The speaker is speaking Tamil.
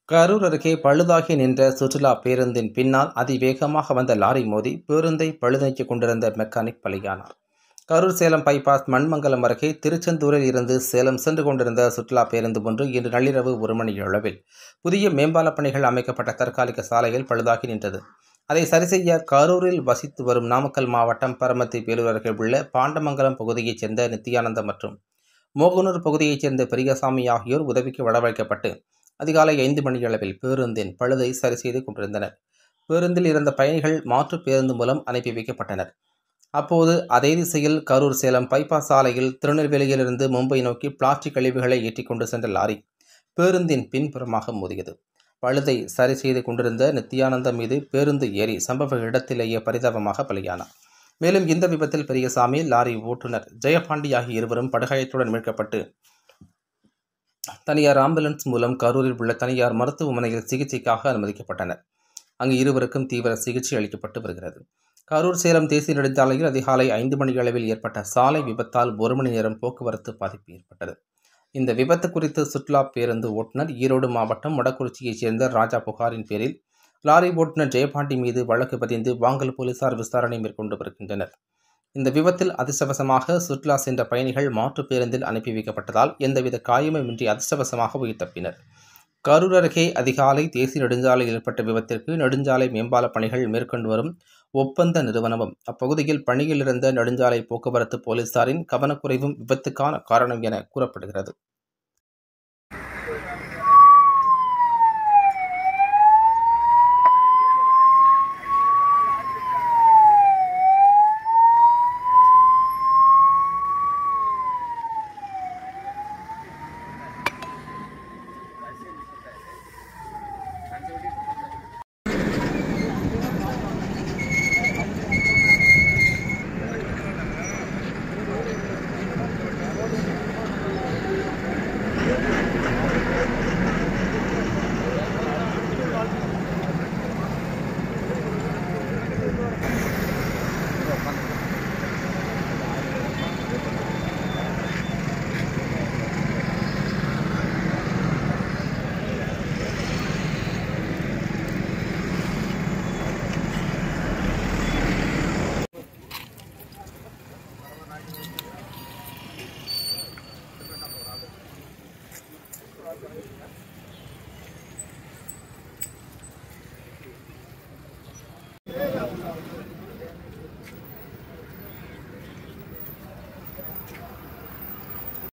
கரூர் அருகே பழுதாகி நின்ற சுற்றுலா பேருந்தின் பின்னால் அதிவேகமாக வந்த லாரி மோதி பேருந்தை பழுதாக்கிக் கொண்டிருந்த மெக்கானிக் பலியானார் கரூர் சேலம் பைபாஸ் மண்மங்கலம் அருகே திருச்செந்தூரில் இருந்து சேலம் சென்று கொண்டிருந்த சுற்றுலா பேருந்து ஒன்று இன்று நள்ளிரவு ஒரு மணி அளவில் புதிய மேம்பால பணிகள் அமைக்கப்பட்ட தற்காலிக சாலையில் பழுதாகி நின்றது அதை சரிசெய்ய கரூரில் வசித்து வரும் நாமக்கல் மாவட்டம் பரமத்தி வேலூர் அருகே உள்ள பாண்டமங்கலம் பகுதியைச் சேர்ந்த நித்யானந்தம் மற்றும் மோகனூர் பகுதியைச் சேர்ந்த பெரியசாமி ஆகியோர் உதவிக்கு வரவழைக்கப்பட்டு அதிகாலை ஐந்து மணியளவில் பேருந்தின் பழுதை சரி செய்து கொண்டிருந்தனர் பேருந்தில் இருந்த பயணிகள் மாற்று பேருந்து மூலம் அனுப்பி வைக்கப்பட்டனர் அப்போது அதே திசையில் கரூர் சேலம் பைபாஸ் சாலையில் திருநெல்வேலியிலிருந்து மும்பை நோக்கி பிளாஸ்டிக் கழிவுகளை ஏற்றிக்கொண்டு சென்ற லாரி பேருந்தின் பின்புறமாக மோதியது பழுதை சரி செய்து கொண்டிருந்த நித்யானந்தம் மீது பேருந்து ஏறி சம்பவ இடத்திலேயே பரிதாபமாக பலியானார் மேலும் இந்த விபத்தில் பெரியசாமி லாரி ஓட்டுநர் ஜெயபாண்டி ஆகிய இருவரும் படுகாயத்துடன் மீட்கப்பட்டு தனியார் ஆம்புலன்ஸ் மூலம் கரூரில் உள்ள தனியார் மருத்துவமனையில் சிகிச்சைக்காக அனுமதிக்கப்பட்டனர் அங்கு இருவருக்கும் தீவிர சிகிச்சை அளிக்கப்பட்டு வருகிறது கரூர் சேலம் தேசிய நெடுஞ்சாலையில் அதிகாலை ஐந்து மணி அளவில் ஏற்பட்ட சாலை விபத்தால் ஒரு மணி நேரம் போக்குவரத்து பாதிப்பு ஏற்பட்டது இந்த விபத்து குறித்து சுற்றுலா பேருந்து ஓட்டுநர் ஈரோடு மாவட்டம் மொடக்குறிச்சியைச் சேர்ந்த ராஜா புகாரின் பேரில் லாரி ஓட்டுநர் ஜெயபாண்டி மீது வழக்கு பதிந்து வாங்கல் போலீசார் விசாரணை மேற்கொண்டு வருகின்றனர் இந்த விபத்தில் அதிர்ஷ்டவசமாக சுற்றுலா சென்ற பயணிகள் மாற்று பேருந்தில் அனுப்பி வைக்கப்பட்டதால் எந்தவித காயமுமின்றி அதிர்ஷ்டவசமாக உயிர் தப்பினர் கரூர் அருகே அதிகாலை தேசிய நெடுஞ்சாலையில் ஏற்பட்ட விபத்திற்கு நெடுஞ்சாலை மேம்பால பணிகள் மேற்கொண்டு வரும் ஒப்பந்த நிறுவனமும் அப்பகுதியில் பணியில் இருந்த நெடுஞ்சாலை போக்குவரத்து போலீசாரின் கவனக்குறைவும் விபத்துக்கான காரணம் என கூறப்படுகிறது